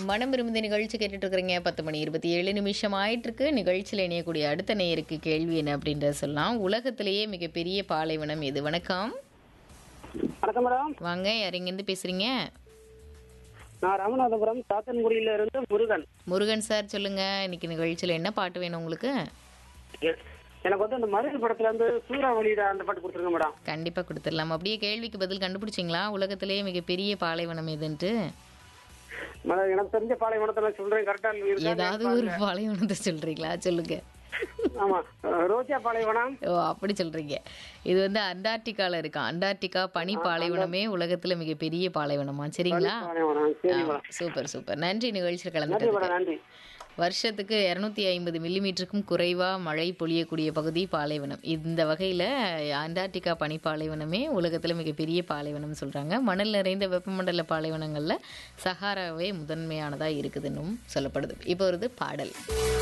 மனம் விரும்புத நிகழ்ச்சி கேட்டுட்டு இருக்கிறீங்க பத்து மணி இருபத்தி ஏழு நிமிஷம் ஆயிட்டு இருக்கு நிகழ்ச்சியில் இணையக்கூடிய அடுத்த நேயருக்கு கேள்வி என்ன அப்படின்றத சொல்லலாம் உலகத்திலேயே மிகப்பெரிய பாலைவனம் எது வணக்கம் வணக்கம் மேடம் வாங்க யார் இங்கேருந்து பேசுறீங்க நான் ராமநாதபுரம் சாத்தன்குடியில இருந்து முருகன் முருகன் சார் சொல்லுங்க இன்னைக்கு நிகழ்ச்சியில் என்ன பாட்டு வேணும் உங்களுக்கு எ- எனக்கு வந்து அந்த மருது படத்துல இருந்து சூறாவளியில அந்த பாட்டு கொடுத்துருங்க மேடம் கண்டிப்பா கொடுத்துடலாம் அப்படியே கேள்விக்கு பதில் கண்டுபிடிச்சிங்களா உலகத்திலேயே மிகப்பெரிய பாலைவனம் எதுன்ட்டு மேடம் எனக்கு தெரிஞ்ச பாலைவனத்துல சொல்றேன் கரெக்டா ஏதாவது ஒரு பாலைவனத்தை சொல்றீங்களா சொல்லுங்க ஆமா அஹ் ரோஜா பாலைவனம் ஓ அப்படி சொல்றீங்க இது வந்து அண்டார்டிகால இருக்கு அண்டார்டிகா பனி பாலைவனமே உலகத்துல மிகப்பெரிய பாலைவனமா சரிங்களா பாலைவனம் சரி ஆ, மேடம் சூப்பர் சூப்பர் நன்றி நிகழ்ச்சியில் நன்றி கலந்துட்டதுக்கு மேடம் நன்றி வருஷத்துக்கு இரநூத்தி ஐம்பது மில்லிமீட்டருக்கும் குறைவா மழை பொழியக்கூடிய பகுதி பாலைவனம் இந்த வகையில அண்டார்டிகா பனி பாலைவனமே உலகத்துல மிகப்பெரிய பாலைவனம் சொல்றாங்க மணல் நிறைந்த வெப்பமண்டல பாலைவனங்கள்ல சஹாராவே முதன்மையானதா இருக்குதுன்னும் சொல்லப்படுது இப்போ வருது பாடல்